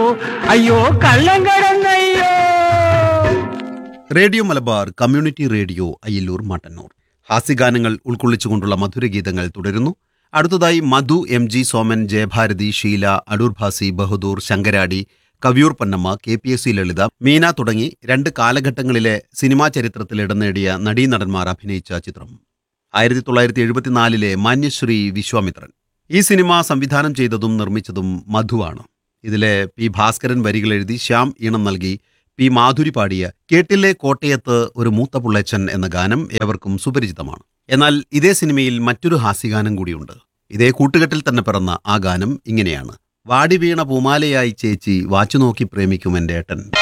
അയ്യോ കള്ളം കടന്നയ്യോ radio Malabar community radio Ayyallur Mattannur ഹാസ്യഗാനങ്ങൾ ഉൾക്കൊള്ളിച്ചുകൊണ്ടുള്ള മധുരഗീതങ്ങൾ തുടരുന്നു അടുത്തതായി Madhu M G Soman Jayabharathi Sheela Adoor Bhasi Bahadur Sankaradi Kaviyoor Ponnamma K P S C Lalitha Meena തുടങ്ങി രണ്ട് കാലഘട്ടങ്ങളിലെ സിനിമാ ചരിത്രത്തിൽ ഇടം നേടിയ നടീനടന്മാർ അഭിനയിച്ച ചിത്രം ആയിരത്തി തൊള്ളായിരത്തി എഴുപത്തിനാലിലെ മാന്യശ്രീ വിശ്വാമിത്രൻ ഈ സിനിമ സംവിധാനം ചെയ്തതും നിർമ്മിച്ചതും മധുവാണ് ഇതിലെ പി ഭാസ്കരൻ വരികൾ എഴുതി ശ്യാം ഈണം നൽകി പി മാധുരി പാടിയ കേട്ടിലെ കോട്ടയത്ത് ഒരു മൂത്ത പുള്ളച്ചൻ എന്ന ഗാനം ഏവർക്കും സുപരിചിതമാണ് എന്നാൽ ഇതേ സിനിമയിൽ മറ്റൊരു ഹാസ്യഗാനം കൂടിയുണ്ട് ഇതേ കൂട്ടുകെട്ടിൽ തന്നെ പിറന്ന ആ ഗാനം ഇങ്ങനെയാണ് വാടി വീണ പൂമാലയായി ചേച്ചി വാച്ചു നോക്കി പ്രേമിക്കും എൻ്റെ ഏട്ടൻ